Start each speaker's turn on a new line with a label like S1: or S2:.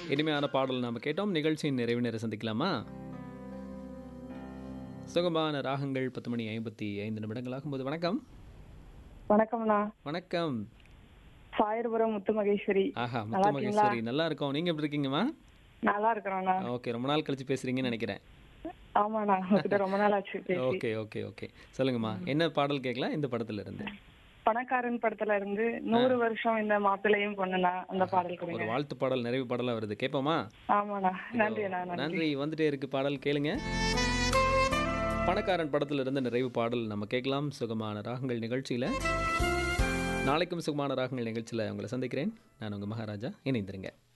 S1: இனிமையான பாடல் நாம் கேட்டோம் நிகழ்ச்சியின் நிறைவு நேரம் சந்திக்கலாமா சுகமான ராகங்கள் பத்து மணி ஐம்பத்தி ஐந்து நிமிடங்கள் ஆகும்போது வணக்கம்
S2: வணக்கம்ண்ணா
S1: வணக்கம்
S2: சாயர்புரம் முத்து மகேஸ்வரி
S1: ஆஹா
S2: நல்லா
S1: முத்து மகேஸ்வரி நல்லா இருக்கோம் நீங்க எப்படி இருக்கீங்கம்மா
S2: நல்லா இருக்கிறோண்ணா
S1: ஓகே ரொம்ப நாள் கழிச்சு பேசுறீங்கன்னு நினைக்கிறேன்
S2: ஆமாண்ணா உங்ககிட்ட ரொம்ப நாள் ஆச்சு பேசி
S1: ஓகே ஓகே ஓகே சொல்லுங்கம்மா என்ன பாடல் கேட்கலாம் இந்த படத்துல இருந்து
S2: பணக்காரன் படத்துல இருந்து நூறு வருஷம் இந்த மாப்பிள்ளையும் பொண்ணுண்ணா அந்த பாடல்
S1: ஒரு
S2: கொடுங்க
S1: வாழ்த்து பாடல் நிறைவு பாடலா வருது கேட்போமா
S2: ஆமாண்ணா நன்றி அண்ணா நன்றி
S1: நன்றி வந்துட்டே இருக்கு பாடல் கேளுங்க பணக்காரன் படத்துல இருந்து நிறைவு பாடல் நம்ம கேட்கலாம் சுகமான ராகங்கள் நிகழ்ச்சியில நாளைக்கும் சுகமான ராகங்கள் நிகழ்ச்சியில உங்களை சந்திக்கிறேன் நான் உங்க மகாராஜா இணைந்திருங்க